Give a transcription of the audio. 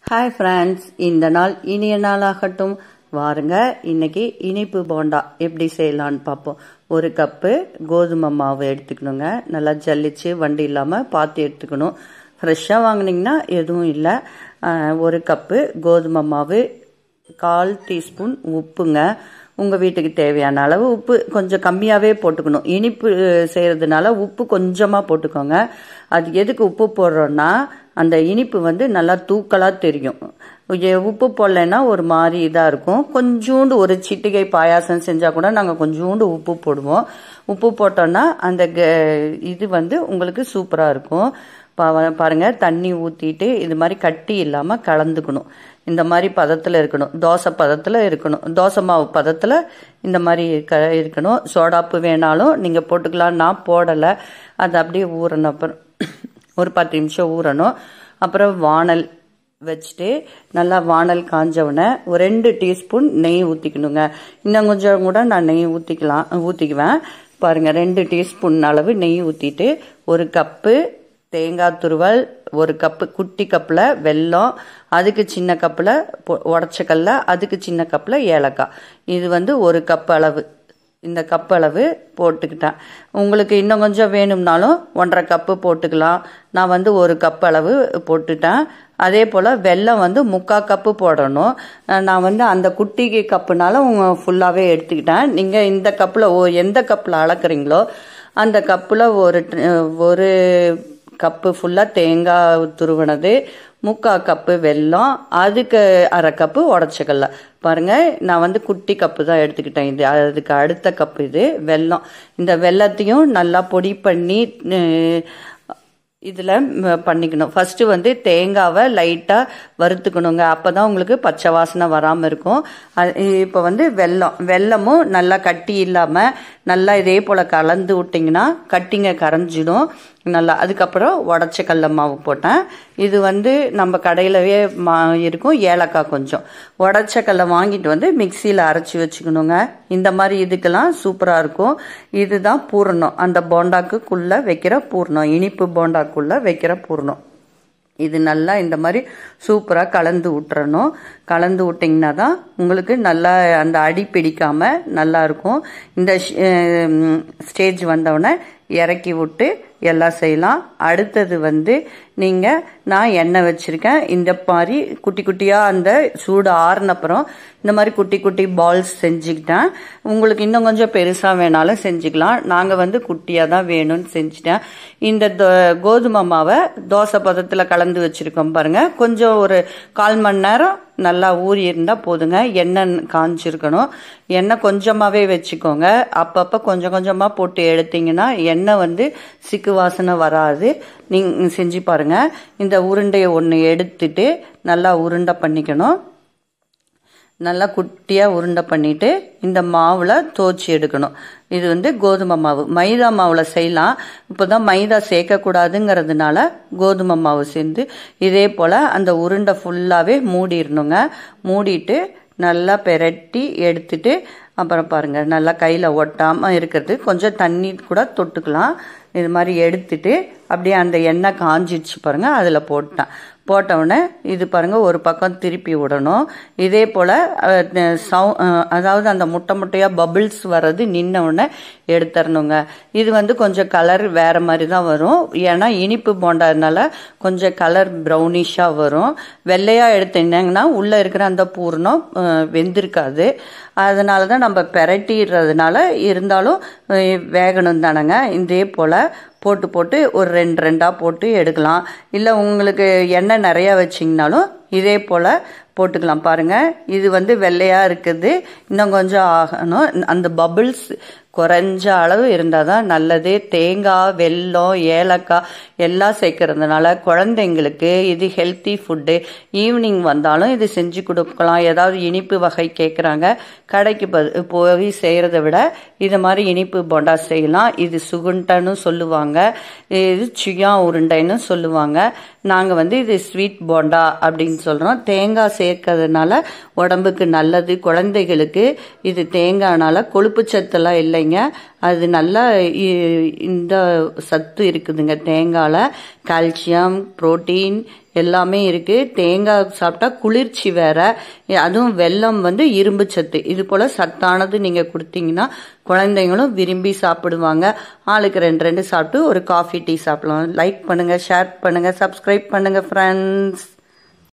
hi friends இந்த நாள் இனிய நாளாகட்டும் வாருங்க இன்னைக்கு இனிப்பு போண்டா எப்படி செய்யலான்னு பார்ப்போம் ஒரு கப்பு கோதுமை மாவு எடுத்துக்கணுங்க நல்லா ஜல்லிச்சு வண்டி இல்லாமல் பார்த்து எடுத்துக்கணும் ஃப்ரெஷ்ஷாக வாங்கினீங்கன்னா எதுவும் இல்லை ஒரு கப்பு கோதுமை மாவு கால் டீஸ்பூன் உப்புங்க உங்கள் வீட்டுக்கு தேவையான அளவு உப்பு கொஞ்சம் கம்மியாகவே போட்டுக்கணும் இனிப்பு செய்கிறதுனால உப்பு கொஞ்சமாக போட்டுக்கோங்க அது எதுக்கு உப்பு போடுறோன்னா அந்த இனிப்பு வந்து நல்லா தூக்கலாக தெரியும் உப்பு போடலைன்னா ஒரு மாதிரி இதாக இருக்கும் கொஞ்சோண்டு ஒரு சிட்டிகை பாயாசம் செஞ்சால் கூட நாங்கள் கொஞ்சோண்டு உப்பு போடுவோம் உப்பு போட்டோன்னா அந்த இது வந்து உங்களுக்கு சூப்பராக இருக்கும் பாருங்க தண்ணி ஊற்றிட்டு இது மாதிரி கட்டி இல்லாமல் கலந்துக்கணும் இந்த மாதிரி பதத்தில் இருக்கணும் தோசை பதத்தில் இருக்கணும் தோசை மாவு பதத்தில் இந்த மாதிரி க இருக்கணும் சோடாப்பு வேணாலும் நீங்கள் போட்டுக்கலாம் நான் போடலை அது அப்படியே ஊறணும் அப்புறம் ஒரு பத்து நிமிஷம் ஊறணும் அப்புறம் வானல் வச்சுட்டு நல்லா வானல் காஞ்சவுடனே ஒரு ரெண்டு டீஸ்பூன் நெய் ஊற்றிக்கணுங்க இன்னும் கொஞ்சம் கூட நான் நெய் ஊற்றிக்கலாம் ஊற்றிக்குவேன் பாருங்கள் ரெண்டு டீஸ்பூன் அளவு நெய் ஊற்றிட்டு ஒரு கப்பு தேங்காய் துருவல் ஒரு கப்பு குட்டி கப்பில் வெல்லம் அதுக்கு சின்ன கப்பில் உடச்சக்கல்ல அதுக்கு சின்ன கப்பில் ஏலக்காய் இது வந்து ஒரு கப் அளவு இந்த கப் அளவு போட்டுக்கிட்டேன் உங்களுக்கு இன்னும் கொஞ்சம் வேணும்னாலும் ஒன்றரை கப்பு போட்டுக்கலாம் நான் வந்து ஒரு கப் அளவு போட்டுட்டேன் அதே போல் வெல்லம் வந்து முக்கால் கப்பு போடணும் நான் வந்து அந்த குட்டி கப்புனால உங்க ஃபுல்லாகவே எடுத்துக்கிட்டேன் நீங்கள் இந்த கப்பில் ஓ எந்த கப்பில் அளக்குறீங்களோ அந்த கப்பில் ஒரு ஒரு கப்பு ஃபுல்லாக தேங்காய் துருவினது முக்கால் கப்பு வெல்லம் அதுக்கு அரை கப்பு உடச்சக்கல்ல பாருங்கள் நான் வந்து குட்டி கப்பு தான் எடுத்துக்கிட்டேன் இது அதுக்கு அடுத்த கப்பு இது வெல்லம் இந்த வெல்லத்தையும் நல்லா பொடி பண்ணி இதில் பண்ணிக்கணும் ஃபஸ்ட்டு வந்து தேங்காவை லைட்டாக வறுத்துக்கணுங்க அப்போ தான் உங்களுக்கு பச்சை வாசனை வராமல் இருக்கும் இப்போ வந்து வெல்லம் வெல்லமும் நல்லா கட்டி இல்லாமல் நல்லா இதே போல் கலந்து விட்டிங்கன்னா கட்டிங்க கரைஞ்சிடும் நல்லா அதுக்கப்புறம் உடச்ச கடல மாவு போட்டேன் இது வந்து நம்ம கடையிலவே மா இருக்கும் ஏலக்காய் கொஞ்சம் உடச்ச கடல வாங்கிட்டு வந்து மிக்சியில் அரைச்சி வச்சுக்கணுங்க இந்த மாதிரி இதுக்கெல்லாம் சூப்பராக இருக்கும் இதுதான் பூரணம் அந்த போண்டாக்குள்ளே வைக்கிற பூர்ணம் இனிப்பு போண்டாக்குள்ளே வைக்கிற பூர்ணம் இது நல்லா இந்த மாதிரி சூப்பராக கலந்து விட்டுறணும் கலந்து விட்டிங்கன்னா தான் உங்களுக்கு நல்லா அந்த அடி பிடிக்காமல் நல்லா இருக்கும் இந்த ஸ்டேஜ் வந்தவுடனே இறக்கி விட்டு எல்லாம் செய்யலாம் அடுத்தது வந்து நீங்கள் நான் எண்ணெய் வச்சுருக்கேன் இந்த மாதிரி குட்டி குட்டியாக அந்த சூடு ஆறுனப்புறம் இந்த மாதிரி குட்டி குட்டி பால்ஸ் செஞ்சுக்கிட்டேன் உங்களுக்கு இன்னும் கொஞ்சம் பெருசாக வேணாலும் செஞ்சுக்கலாம் நாங்கள் வந்து குட்டியாக தான் வேணும்னு செஞ்சுட்டேன் இந்த கோதுமை மாவை தோசை பதத்தில் கலந்து வச்சுருக்கோம் பாருங்கள் கொஞ்சம் ஒரு கால் மணி நேரம் நல்லா ஊறி இருந்தால் போதுங்க எண்ணெய் காஞ்சிருக்கணும் எண்ணெய் கொஞ்சமாகவே வச்சுக்கோங்க அப்பப்போ கொஞ்சம் கொஞ்சமாக போட்டு எடுத்தீங்கன்னா எண்ணெய் வந்து சிக்கு வாசனை வராது நீங்கள் செஞ்சு பாருங்கள் இந்த உருண்டையை ஒன்று எடுத்துட்டு நல்லா உருண்டை பண்ணிக்கணும் நல்லா குட்டியாக உருண்டை பண்ணிவிட்டு இந்த மாவில் தோச்சி எடுக்கணும் இது வந்து கோதுமை மாவு மைதா மாவில் செய்யலாம் இப்போ தான் மைதா சேர்க்கக்கூடாதுங்கிறதுனால கோதுமை மாவு சேர்ந்து இதே போல் அந்த உருண்டை ஃபுல்லாகவே மூடிடணுங்க மூடிட்டு நல்லா பெரட்டி எடுத்துட்டு அப்புறம் பாருங்கள் நல்லா கையில் ஒட்டாமல் இருக்கிறது கொஞ்சம் தண்ணி கூட தொட்டுக்கலாம் இது மாதிரி எடுத்துட்டு அப்படியே அந்த எண்ணெய் காஞ்சிடுச்சு பாருங்கள் அதில் போட்டேன் போட்டவுடனே இது பாருங்கள் ஒரு பக்கம் திருப்பி விடணும் இதே போல் சவு அதாவது அந்த முட்டை முட்டையாக பபிள்ஸ் வர்றது நின்ன உடனே எடுத்துடணுங்க இது வந்து கொஞ்சம் கலர் வேறு மாதிரி தான் வரும் ஏன்னா இனிப்பு போண்டதுனால கொஞ்சம் கலர் ப்ரௌனிஷாக வரும் வெள்ளையாக எடுத்தீங்கன்னா உள்ளே இருக்கிற அந்த பூர்ணம் வெந்திருக்காது அதனால தான் நம்ம பெரட்டிடுறதுனால இருந்தாலும் வேகணும் தானேங்க இதே போல் போட்டு போட்டு ஒரு ரெண்டு ரெண்டாக போட்டு எடுக்கலாம் இல்லை உங்களுக்கு எண்ணெய் நிறையா வச்சிங்கனாலும் இதே போல் போட்டுக்கலாம் பாருங்கள் இது வந்து வெள்ளையாக இருக்குது இன்னும் கொஞ்சம் ஆகணும் அந்த பபிள்ஸ் குறைஞ்ச அளவு இருந்தால் தான் நல்லது தேங்காய் வெல்லம் ஏலக்காய் எல்லாம் சேர்க்கறதுனால குழந்தைங்களுக்கு இது ஹெல்த்தி ஃபுட்டு ஈவினிங் வந்தாலும் இது செஞ்சு கொடுக்கலாம் ஏதாவது இனிப்பு வகை கேட்குறாங்க கடைக்கு போய் செய்கிறத விட இது மாதிரி இனிப்பு போண்டா செய்யலாம் இது சுகுண்டன்னு சொல்லுவாங்க இது சுயா உருண்டைன்னு சொல்லுவாங்க நாங்கள் வந்து இது ஸ்வீட் போண்டா அப்படின்னு சொல்கிறோம் தேங்காய் சேர்க்கறதுனால உடம்புக்கு நல்லது குழந்தைகளுக்கு இது தேங்காய்னால கொழுப்பு சத்தெல்லாம் இல்லை குழந்தைங்க அது நல்லா இ- இந்த சத்து இருக்குதுங்க தேங்காயில் கால்சியம் புரோட்டீன் எல்லாமே இருக்கு தேங்காய் சாப்பிட்டா குளிர்ச்சி வேற அதுவும் வெல்லம் வந்து இரும்பு சத்து இது போல சத்தானது நீங்க கொடுத்தீங்கன்னா குழந்தைங்களும் விரும்பி சாப்பிடுவாங்க ஆளுக்கு ரெண்டு ரெண்டு சாப்பிட்டு ஒரு காஃபி டீ சாப்பிடலாம் லைக் பண்ணுங்க ஷேர் பண்ணுங்க சப்ஸ்கிரைப் பண்ணுங்க ஃப்ரெண்ட்ஸ்